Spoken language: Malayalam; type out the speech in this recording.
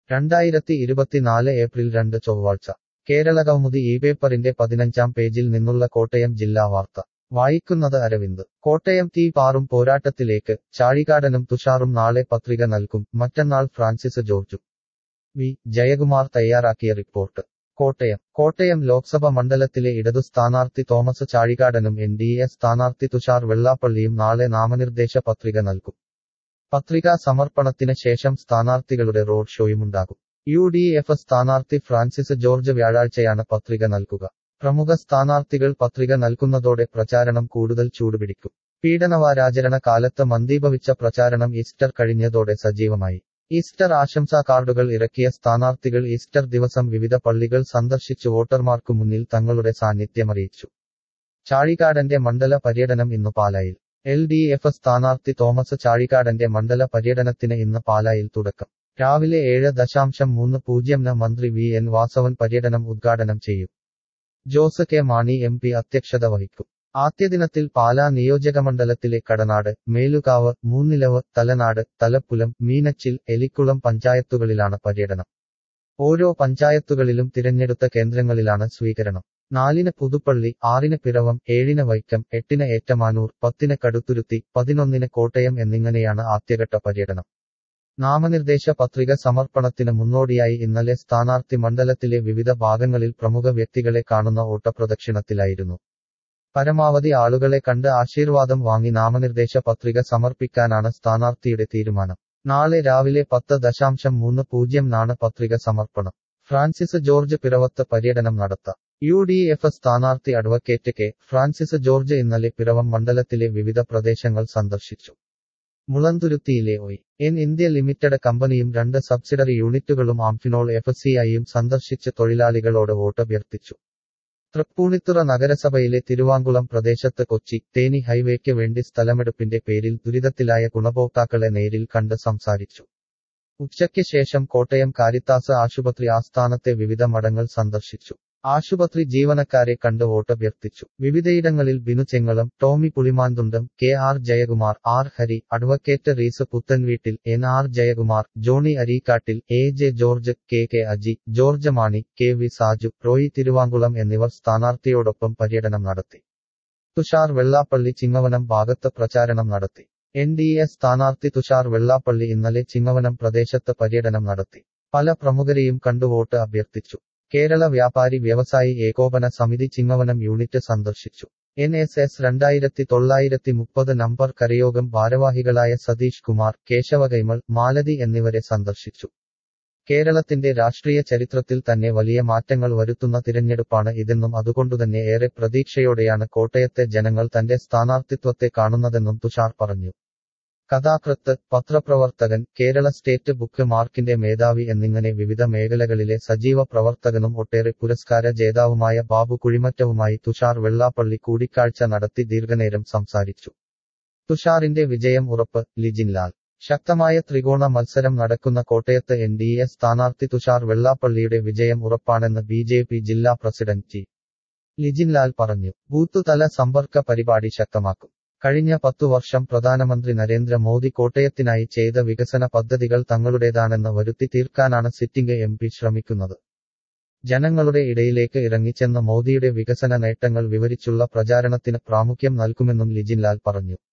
രണ്ടായിരത്തി ഇരുപത്തിനാല് ഏപ്രിൽ രണ്ട് ചൊവ്വാഴ്ച കേരളകൗമുദി ഈ പേപ്പറിന്റെ പതിനഞ്ചാം പേജിൽ നിന്നുള്ള കോട്ടയം ജില്ലാ വാർത്ത വായിക്കുന്നത് അരവിന്ദ് കോട്ടയം തീ പാറും പോരാട്ടത്തിലേക്ക് ചാഴികാടനും തുഷാറും നാളെ പത്രിക നൽകും മറ്റന്നാൾ ഫ്രാൻസിസ് ജോർജും വി ജയകുമാർ തയ്യാറാക്കിയ റിപ്പോർട്ട് കോട്ടയം കോട്ടയം ലോക്സഭ മണ്ഡലത്തിലെ ഇടതു സ്ഥാനാർത്ഥി തോമസ് ചാഴികാടനും എൻ ഡി എ സ്ഥാനാർത്ഥി തുഷാർ വെള്ളാപ്പള്ളിയും നാളെ നാമനിർദ്ദേശ പത്രിക നൽകും പത്രികാ സമർപ്പണത്തിന് ശേഷം സ്ഥാനാർത്ഥികളുടെ റോഡ് ഷോയുമുണ്ടാകും യു ഡി എഫ് സ്ഥാനാർത്ഥി ഫ്രാൻസിസ് ജോർജ് വ്യാഴാഴ്ചയാണ് പത്രിക നൽകുക പ്രമുഖ സ്ഥാനാർത്ഥികൾ പത്രിക നൽകുന്നതോടെ പ്രചാരണം കൂടുതൽ ചൂടുപിടിക്കും പീഡനവാരാചരണ കാലത്ത് മന്ദീഭവിച്ച പ്രചാരണം ഈസ്റ്റർ കഴിഞ്ഞതോടെ സജീവമായി ഈസ്റ്റർ ആശംസാ കാർഡുകൾ ഇറക്കിയ സ്ഥാനാർത്ഥികൾ ഈസ്റ്റർ ദിവസം വിവിധ പള്ളികൾ സന്ദർശിച്ചു വോട്ടർമാർക്കു മുന്നിൽ തങ്ങളുടെ സാന്നിധ്യമറിയിച്ചു ചാഴികാടന്റെ മണ്ഡല പര്യടനം ഇന്നു പാലായിൽ എൽ ഡി എഫ് സ്ഥാനാർത്ഥി തോമസ് ചാഴികാടന്റെ മണ്ഡല പര്യടനത്തിന് ഇന്ന് പാലായിൽ തുടക്കം രാവിലെ ഏഴ് ദശാംശം മൂന്ന് പൂജ്യംന് മന്ത്രി വി എൻ വാസവൻ പര്യടനം ഉദ്ഘാടനം ചെയ്യും Jose K Mani M P അധ്യക്ഷത വഹിക്കും ആദ്യ ദിനത്തിൽ പാലാ നിയോജകമണ്ഡലത്തിലെ കടനാട് മേലുകാവ് മൂന്നിലവ് തലനാട് തലപ്പുലം മീനച്ചിൽ എലിക്കുളം പഞ്ചായത്തുകളിലാണ് പര്യടനം ഓരോ പഞ്ചായത്തുകളിലും തിരഞ്ഞെടുത്ത കേന്ദ്രങ്ങളിലാണ് സ്വീകരണം നാലിന് പുതുപ്പള്ളി ആറിന് പിറവം ഏഴിന് വൈക്കം എട്ടിന് ഏറ്റമാനൂർ പത്തിന് കടുത്തുരുത്തി പതിനൊന്നിന് കോട്ടയം എന്നിങ്ങനെയാണ് ആദ്യഘട്ട പര്യടനം നാമനിർദ്ദേശ പത്രിക സമർപ്പണത്തിന് മുന്നോടിയായി ഇന്നലെ സ്ഥാനാർത്ഥി മണ്ഡലത്തിലെ വിവിധ ഭാഗങ്ങളിൽ പ്രമുഖ വ്യക്തികളെ കാണുന്ന ഓട്ടപ്രദക്ഷിണത്തിലായിരുന്നു പരമാവധി ആളുകളെ കണ്ട് ആശീർവാദം വാങ്ങി നാമനിർദ്ദേശ പത്രിക സമർപ്പിക്കാനാണ് സ്ഥാനാർത്ഥിയുടെ തീരുമാനം നാളെ രാവിലെ പത്ത് ദശാംശം മൂന്ന് പൂജ്യം നാണ് പത്രിക സമർപ്പണം ഫ്രാൻസിസ് ജോർജ് പിറവത്ത് പര്യടനം നടത്താം യു ഡി എഫ് സ്ഥാനാർത്ഥി അഡ്വക്കേറ്റ് കെ ഫ്രാൻസിസ് ജോർജ് ഇന്നലെ പിറവം മണ്ഡലത്തിലെ വിവിധ പ്രദേശങ്ങൾ സന്ദർശിച്ചു മുളന്തുരുത്തിയിലെ ഒയ് എൻ ഇന്ത്യ ലിമിറ്റഡ് കമ്പനിയും രണ്ട് സബ്സിഡറി യൂണിറ്റുകളും ആംഫിനോൾ എഫ് സിഐയും സന്ദർശിച്ച് തൊഴിലാളികളോട് വോട്ടഭ്യർത്ഥിച്ചു തൃപ്പൂണിത്തുറ നഗരസഭയിലെ തിരുവാങ്കുളം പ്രദേശത്ത് കൊച്ചി തേനി ഹൈവേക്ക് വേണ്ടി സ്ഥലമെടുപ്പിന്റെ പേരിൽ ദുരിതത്തിലായ ഗുണഭോക്താക്കളെ നേരിൽ കണ്ട് സംസാരിച്ചു ഉച്ചയ്ക്ക് ശേഷം കോട്ടയം കാരിത്താസ് ആശുപത്രി ആസ്ഥാനത്തെ വിവിധ മഠങ്ങൾ സന്ദർശിച്ചു ആശുപത്രി ജീവനക്കാരെ കണ്ട് വോട്ടഭ്യർത്ഥിച്ചു വിവിധയിടങ്ങളിൽ Binu Chengalam Tommy Pulimanthundam K R Jayakumar R Hari advocate Rees Puthenveettil N R Jayakumar Johny Areekattil A J George K K Aji George Mani K V Saju Roy Thiruvankulam എന്നിവർ സ്ഥാനാർത്ഥിയോടൊപ്പം പര്യടനം നടത്തി തുഷാർ വെള്ളാപ്പള്ളി ചിങ്ങവനം ഭാഗത്ത് പ്രചാരണം നടത്തി എൻ ഡി എ സ്ഥാനാർത്ഥി തുഷാർ വെള്ളാപ്പള്ളി ഇന്നലെ ചിങ്ങവനം പ്രദേശത്ത് പര്യടനം നടത്തി പല പ്രമുഖരെയും കണ്ടു വോട്ട് അഭ്യർത്ഥിച്ചു കേരള വ്യാപാരി വ്യവസായി ഏകോപന സമിതി ചിങ്ങവനം യൂണിറ്റ് സന്ദർശിച്ചു എൻ എസ് എസ് രണ്ടായിരത്തി തൊള്ളായിരത്തി മുപ്പത് നമ്പർ കരയോഗം ഭാരവാഹികളായ സതീഷ് കുമാർ കേശവ കൈമൾ മാലതി എന്നിവരെ സന്ദർശിച്ചു കേരളത്തിന്റെ രാഷ്ട്രീയ ചരിത്രത്തിൽ തന്നെ വലിയ മാറ്റങ്ങൾ വരുത്തുന്ന തിരഞ്ഞെടുപ്പാണ് ഇതെന്നും അതുകൊണ്ടുതന്നെ ഏറെ പ്രതീക്ഷയോടെയാണ് കോട്ടയത്തെ ജനങ്ങൾ തന്റെ സ്ഥാനാർത്ഥിത്വത്തെ കാണുന്നതെന്നും തുഷാർ പറഞ്ഞു കഥാകൃത്ത് പത്രപ്രവർത്തകൻ കേരള സ്റ്റേറ്റ് ബുക്ക് മാർക്കിന്റെ മേധാവി എന്നിങ്ങനെ വിവിധ മേഖലകളിലെ സജീവ പ്രവർത്തകനും ഒട്ടേറെ പുരസ്കാര ജേതാവുമായ ബാബു കുഴിമറ്റവുമായി തുഷാർ വെള്ളാപ്പള്ളി കൂടിക്കാഴ്ച നടത്തി ദീർഘനേരം സംസാരിച്ചു തുഷാറിന്റെ വിജയം ഉറപ്പ് ലിജിൻലാൽ ശക്തമായ ത്രികോണ മത്സരം നടക്കുന്ന കോട്ടയത്ത് എൻ ഡി എ സ്ഥാനാർത്ഥി തുഷാർ വെള്ളാപ്പള്ളിയുടെ വിജയം ഉറപ്പാണെന്ന് ബി ജെ പി ജില്ലാ പ്രസിഡന്റ് ജി ലിജിൻലാൽ പറഞ്ഞു ബൂത്തുതല സമ്പർക്ക പരിപാടി ശക്തമാക്കും കഴിഞ്ഞ പത്തു വർഷം പ്രധാനമന്ത്രി നരേന്ദ്രമോദി കോട്ടയത്തിനായി ചെയ്ത വികസന പദ്ധതികൾ തങ്ങളുടേതാണെന്ന് വരുത്തി തീർക്കാനാണ് സിറ്റിംഗ് എം പി ശ്രമിക്കുന്നത് ജനങ്ങളുടെ ഇടയിലേക്ക് ഇറങ്ങിച്ചെന്ന മോദിയുടെ വികസന നേട്ടങ്ങൾ വിവരിച്ചുള്ള പ്രചാരണത്തിന് പ്രാമുഖ്യം നൽകുമെന്നും ലിജിൻലാൽ പറഞ്ഞു